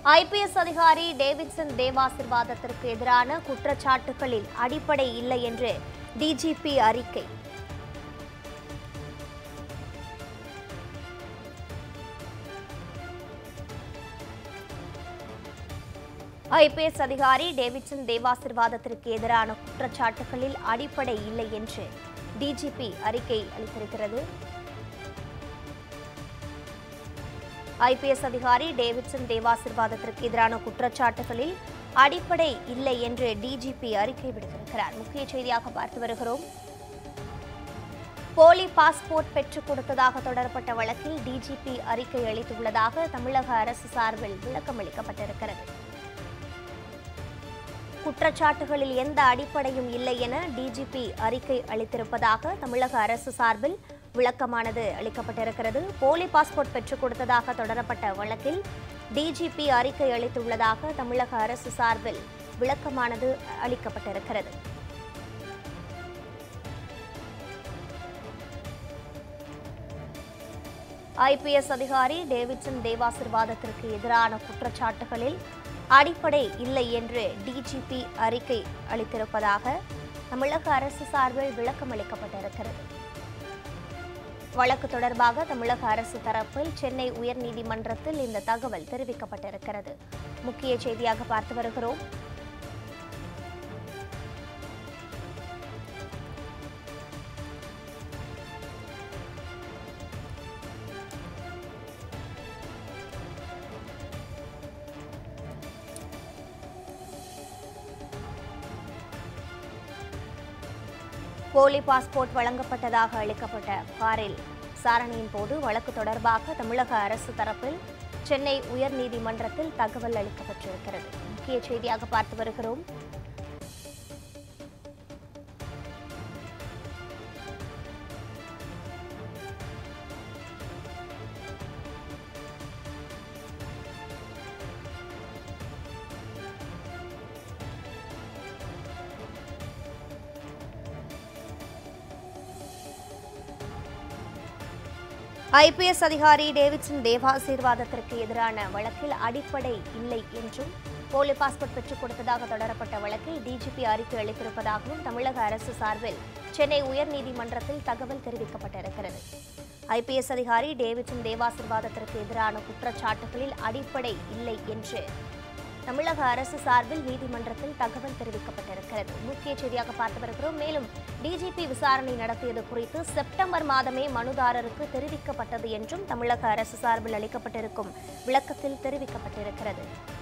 IPS அதிகாரி Davidson தேவாசிர்வாதத்திற்கு எதிரான குற்றச்சாட்டுகளில் அடிப்படை இல்லை என்று டிஜிபி அறிக்கை ஐபிஎஸ் அதிகாரி டேவிட்சன் தேவாசிர்வாதத்திற்கு எதிரான குற்றச்சாட்டுகளில் அடிப்படை இல்லை என்று டிஜிபி அறிக்கை அளித்திருக்கிறது ஐபிஎஸ் அதிகாரி டேவிட்சன் தேவாசிர்வாதத்திற்கு எதிரான குற்றச்சாட்டுகளில் அடிப்படை இல்லை என்று டிஜிபி அறிக்கை விடுத்திருக்கிறார் முக்கிய செய்தியாக பார்த்து வருகிறோம் போலி பாஸ்போர்ட் பெற்றுக் கொடுத்ததாக தொடரப்பட்ட வழக்கில் டிஜிபி அறிக்கை அளித்துள்ளதாக தமிழக அரசு சார்பில் விளக்கம் அளிக்கப்பட்டிருக்கிறது குற்றச்சாட்டுகளில் எந்த அடிப்படையும் இல்லை என டிஜிபி அறிக்கை அளித்திருப்பதாக தமிழக அரசு சார்பில் விளக்கமானது அளிக்கப்பட்டிருக்கிறது போலி பாஸ்போர்ட் பெற்றுக் கொடுத்ததாக தொடரப்பட்ட வழக்கில் டிஜிபி அறிக்கை அளித்துள்ளதாக தமிழக அரசு சார்பில் விளக்கமானது அளிக்கப்பட்டிருக்கிறது ஐபிஎஸ் அதிகாரி டேவிட்சன் தேவாசிர்வாதத்திற்கு எதிரான குற்றச்சாட்டுகளில் அடிப்படை இல்லை என்று டிஜிபி அறிக்கை அளித்திருப்பதாக தமிழக அரசு சார்பில் விளக்கம் அளிக்கப்பட்டிருக்கிறது வழக்கு தொடர்பாக தமிழக அரசு தரப்பில் சென்னை உயர்நீதிமன்றத்தில் இந்த தகவல் தெரிவிக்கப்பட்டிருக்கிறது முக்கிய செய்தியாக பார்த்து வருகிறோம் போலி பாஸ்போர்ட் வழங்கப்பட்டதாக அளிக்கப்பட்ட புகாரில் விசாரணையின் போது வழக்கு தொடர்பாக தமிழக அரசு தரப்பில் சென்னை உயர்நீதிமன்றத்தில் தகவல் அளிக்கப்பட்டிருக்கிறது முக்கிய செய்தியாக பார்த்து வருகிறோம் ஐபிஎஸ் அதிகாரி டேவிட்சன் தேவாசீர்வாதத்திற்கு எதிரான வழக்கில் அடிப்படை இல்லை என்றும் போலி பாஸ்போர்ட் பெற்றுக் கொடுத்ததாக தொடரப்பட்ட வழக்கில் டிஜிபி அறிக்கை அளித்திருப்பதாகவும் தமிழக அரசு சார்பில் சென்னை உயர்நீதிமன்றத்தில் தகவல் தெரிவிக்கப்பட்டிருக்கிறது ஐபிஎஸ் அதிகாரி டேவிட்சன் தேவாசீர்வாதத்திற்கு எதிரான குற்றச்சாட்டுகளில் அடிப்படை இல்லை என்று தமிழக அரசு சார்பில் நீதிமன்றத்தில் தகவல் தெரிவிக்கப்பட்டிருக்கிறது முக்கிய செய்தியாக பார்த்து வருகிறோம் மேலும் டிஜிபி விசாரணை நடத்தியது குறித்து செப்டம்பர் மாதமே மனுதாரருக்கு தெரிவிக்கப்பட்டது என்றும் தமிழக அரசு சார்பில் அளிக்கப்பட்டிருக்கும் விளக்கத்தில் தெரிவிக்கப்பட்டிருக்கிறது